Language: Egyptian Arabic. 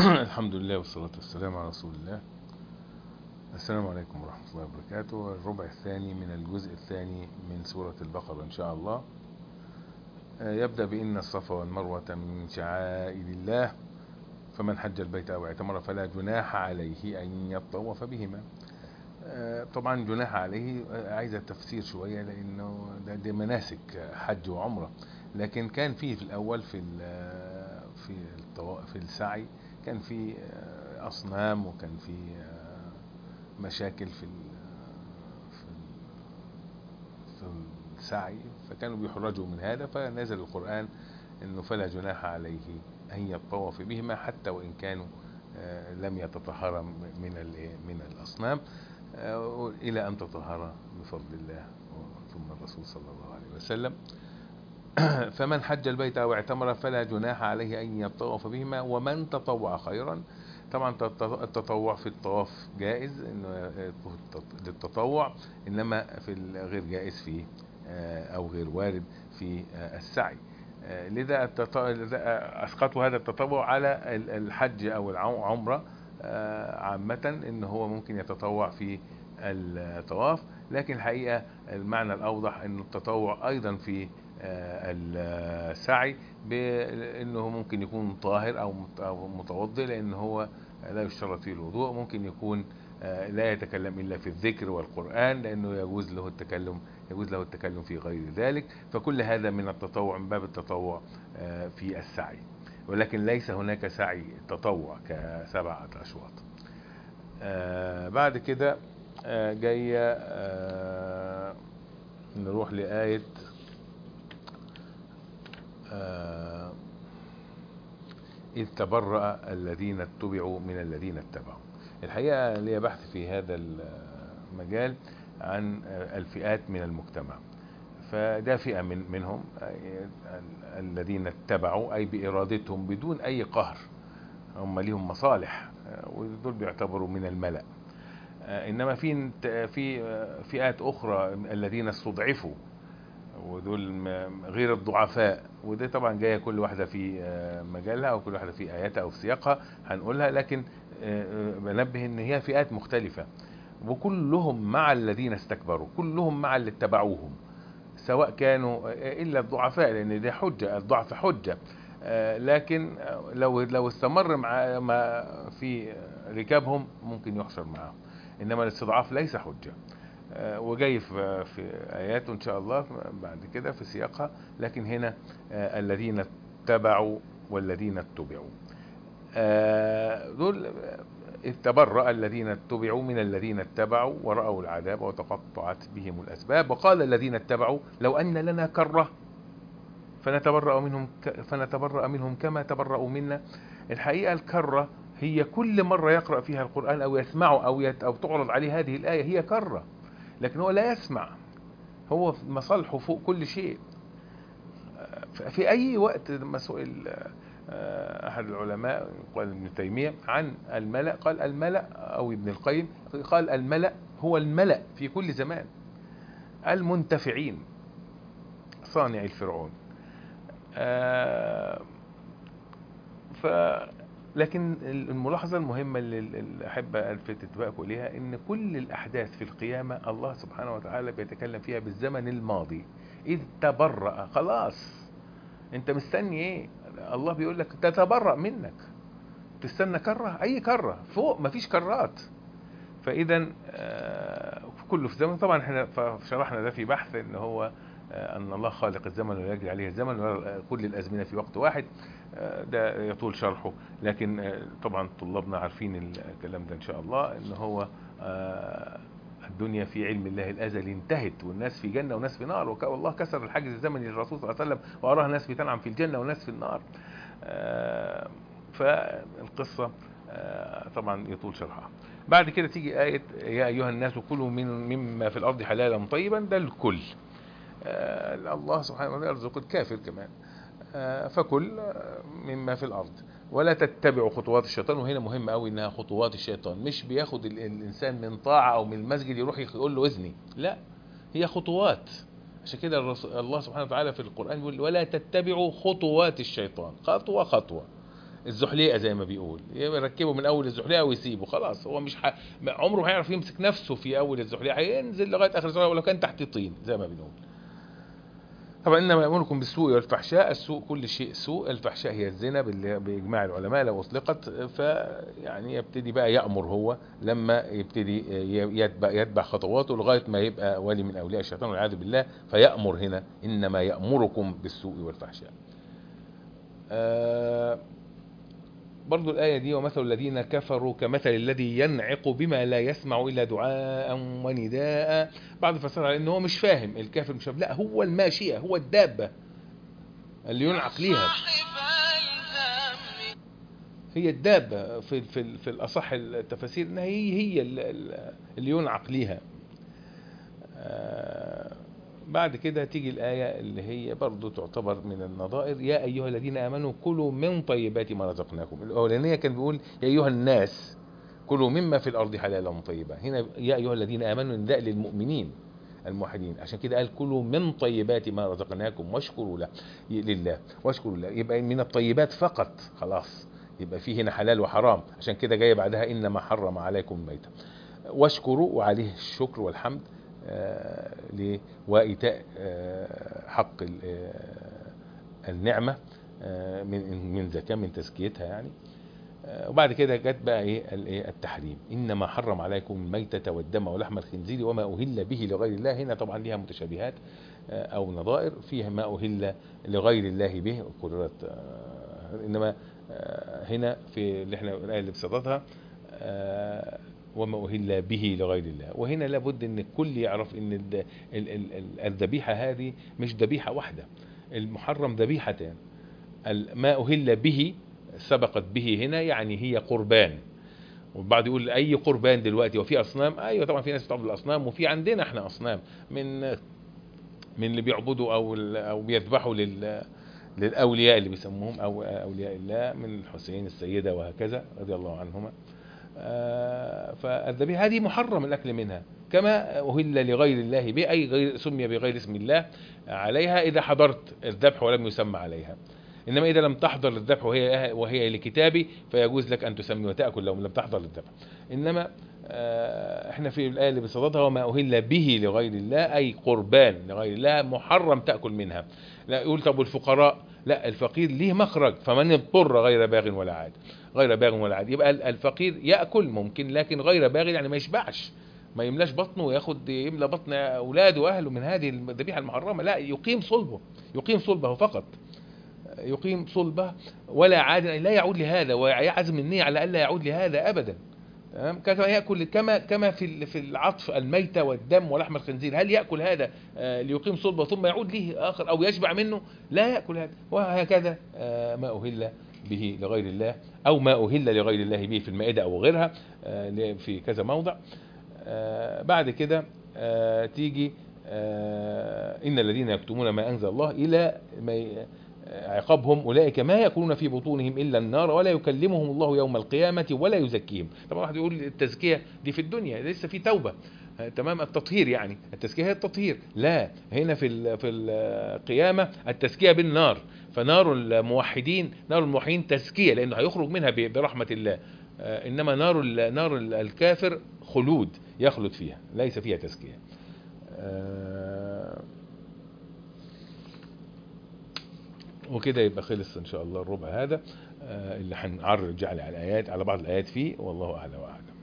الحمد لله والصلاة والسلام على رسول الله السلام عليكم ورحمة الله وبركاته الربع الثاني من الجزء الثاني من سورة البقرة إن شاء الله يبدأ بإن الصفا والمروة من شعائر الله فمن حج البيت أو اعتمر فلا جناح عليه أن يطوف بهما طبعا جناح عليه عايزة تفسير شوية لأنه ده, ده مناسك حج وعمرة لكن كان فيه في الأول في في في السعي كان في أصنام وكان في مشاكل في في في السعي فكانوا بيحرجوا من هذا فنزل القرآن انه فلا جناح عليه ان يطوف بهما حتى وان كانوا لم يتطهر من من الاصنام الى ان تطهر بفضل الله ثم الرسول صلى الله عليه وسلم فمن حج البيت او اعتمر فلا جناح عليه ان يطوف بهما ومن تطوع خيرا طبعا التطوع في الطواف جائز انه للتطوع انما في الغير جائز في او غير وارد في السعي لذا اسقطوا هذا التطوع على الحج او العمره عامه ان هو ممكن يتطوع في الطواف لكن الحقيقه المعنى الاوضح ان التطوع ايضا في السعي بانه ممكن يكون طاهر او متوضئ لان هو لا يشترط فيه الوضوء ممكن يكون لا يتكلم الا في الذكر والقران لانه يجوز له التكلم يجوز له التكلم في غير ذلك فكل هذا من التطوع من باب التطوع في السعي ولكن ليس هناك سعي تطوع كسبعه اشواط بعد كده جايه نروح لايه إذ تبرأ الذين اتبعوا من الذين اتبعوا الحقيقة لي بحث في هذا المجال عن الفئات من المجتمع فده فئة من منهم الذين اتبعوا أي بإرادتهم بدون أي قهر هم ليهم مصالح ودول بيعتبروا من الملأ إنما في في فئات أخرى الذين استضعفوا ودول غير الضعفاء وده طبعا جايه كل واحده في مجالها او كل واحده في اياتها او في سياقها هنقولها لكن بنبه ان هي فئات مختلفه وكلهم مع الذين استكبروا كلهم مع اللي اتبعوهم سواء كانوا الا الضعفاء لان ده حجه الضعف حجه لكن لو لو استمر مع ما في ركابهم ممكن يحشر معهم انما الاستضعاف ليس حجه وجاي في, في ايات ان شاء الله بعد كده في سياقها لكن هنا الذين اتبعوا والذين اتبعوا دول تبرأ الذين اتبعوا من الذين اتبعوا ورأوا العذاب وتقطعت بهم الأسباب وقال الذين اتبعوا لو أن لنا كرة فنتبرأ منهم فنتبرأ منهم كما تبرأوا منا الحقيقة الكرة هي كل مرة يقرأ فيها القرآن أو يسمعه أو, يت أو تعرض عليه هذه الآية هي كرة لكن هو لا يسمع هو مصالحه فوق كل شيء في أي وقت لما سئل أحد العلماء قال ابن تيمية عن الملأ قال الملأ أو ابن القيم قال الملأ هو الملأ في كل زمان المنتفعين صانع الفرعون ف لكن الملاحظة المهمة اللي أحب ألفت انتباهكم إليها إن كل الأحداث في القيامة الله سبحانه وتعالى بيتكلم فيها بالزمن الماضي إذ تبرأ خلاص أنت مستني إيه؟ الله بيقول لك تتبرأ منك تستنى كرة أي كرة فوق مفيش كرات فإذا كله في زمن طبعا احنا شرحنا ده في بحث إن هو أن الله خالق الزمن ويجري عليه الزمن وكل الأزمنة في وقت واحد ده يطول شرحه لكن طبعا طلابنا عارفين الكلام ده إن شاء الله إن هو الدنيا في علم الله الأزلي انتهت والناس في جنة وناس في نار والله كسر الحاجز الزمني للرسول صلى الله عليه وسلم وأراه ناس بتنعم في الجنة وناس في النار فالقصة طبعا يطول شرحها بعد كده تيجي آية يا أيها الناس كلوا من مما في الأرض حلالا طيبا ده الكل الله سبحانه وتعالى يرزق الكافر كمان فكل مما في الارض ولا تتبعوا خطوات الشيطان وهنا مهم قوي انها خطوات الشيطان مش بياخد الانسان من طاعه او من المسجد يروح يقول له اذني لا هي خطوات عشان كده الله سبحانه وتعالى في القران يقول ولا تتبعوا خطوات الشيطان خطوه خطوه الزحليقه زي ما بيقول يركبه من اول الزحليقه ويسيبه خلاص هو مش ح... عمره ما هيعرف يمسك نفسه في اول الزحليقه هينزل لغايه اخر الزحليقه ولو كان تحت طين زي ما بنقول طبعا انما يامركم بالسوء والفحشاء السوء كل شيء سوء الفحشاء هي الزنا بال- باجماع العلماء لو اطلقت فيعني يبتدي بقى يامر هو لما يبتدي ي- يتبع يتبع خطواته لغايه ما يبقى ولي من اولياء الشيطان والعياذ بالله فيامر هنا انما يامركم بالسوء والفحشاء آه برضو الآية دي ومثل الذين كفروا كمثل الذي ينعق بما لا يسمع إلا دعاء ونداء بعض فسرها على إن هو مش فاهم الكافر مش فاهم لا هو الماشية هو الدابة اللي ينعق ليها هي الدابة في في في الأصح التفاسير إنها هي هي ال- ال- اللي ينعق ليها آه، بعد كده تيجي الآية اللي هي برضو تعتبر من النظائر يا أيها الذين آمنوا كلوا من طيبات ما رزقناكم الأولانية كان بيقول يا أيها الناس كلوا مما في الأرض حلالا طيبا هنا يا أيها الذين آمنوا نداء للمؤمنين الموحدين عشان كده قال كلوا من طيبات ما رزقناكم واشكروا له لله واشكروا له يبقى من الطيبات فقط خلاص يبقى فيه هنا حلال وحرام عشان كده جاي بعدها إنما حرم عليكم الميتة واشكروا وعليه الشكر والحمد آه، ل- وإيتاء آه، حق ال- آه، النعمة آه، من من زكاة من تزكيتها يعني آه، وبعد كده جت بقى ايه ال- إيه؟ التحريم انما حرم عليكم الميتة والدم ولحم الخنزير وما اهل به لغير الله هنا طبعا ليها متشابهات آه، او نظائر فيها ما اهل لغير الله به قررت آه، انما آه، هنا في اللي احنا الايه اللي بصددها آه، وما أهل به لغير الله وهنا لابد ان الكل يعرف ان الد- ال- ال- ال- الذبيحة هذه مش ذبيحة واحدة المحرم ذبيحتان ال- ما أهل به سبقت به هنا يعني هي قربان والبعض يقول اي قربان دلوقتي وفي اصنام ايوه طبعا في ناس بتعبد الاصنام وفي عندنا احنا اصنام من من اللي بيعبدوا او ال- او بيذبحوا لل للاولياء اللي بيسموهم او اولياء الله من الحسين السيده وهكذا رضي الله عنهما آه، فالذبيحه هذه محرم الاكل منها كما اهل لغير الله به اي غير سمي بغير اسم الله عليها اذا حضرت الذبح ولم يسمى عليها انما اذا لم تحضر للذبح وهي وهي لكتابي فيجوز لك ان تسمي وتاكل لو لم تحضر للذبح انما آه، احنا في الايه اللي بصددها وما اهل به لغير الله اي قربان لغير الله محرم تاكل منها لا يقول طب والفقراء لا الفقير ليه مخرج فمن اضطر غير باغ ولا عاد غير باغ ولا عاد يبقى الفقير ياكل ممكن لكن غير باغ يعني ما يشبعش ما يملاش بطنه وياخد يملى بطن اولاده واهله من هذه الذبيحه المحرمه لا يقيم صلبه يقيم صلبه فقط يقيم صلبه ولا عاد لا يعود لهذا ويعزم النية على الا يعود لهذا ابدا تمام كما ياكل كما كما في ال- في العطف الميتة والدم ولحم الخنزير هل ياكل هذا آه، ليقيم صلبه ثم يعود له اخر او يشبع منه لا ياكل هذا وهكذا آه، ما اهل به لغير الله او ما اهل لغير الله به في المائده او غيرها آه، ل- في كذا موضع آه، بعد كده آه، تيجي آه، ان الذين يكتمون ما انزل الله الى ما ي- عقابهم اولئك ما يكونون في بطونهم الا النار ولا يكلمهم الله يوم القيامه ولا يزكيهم طبعا واحد يقول التزكيه دي في الدنيا لسه في توبه آه، تمام التطهير يعني التزكيه هي التطهير لا هنا في ال- في القيامه التزكيه بالنار فنار الموحدين نار الموحدين تزكيه لانه هيخرج منها ب- برحمه الله آه، انما نار ال- نار ال- الكافر خلود يخلد فيها ليس فيها تزكيه آه، وكده يبقى خلص ان شاء الله الربع هذا آه، اللي هنعرج على الايات على بعض الايات فيه والله اعلى واعلم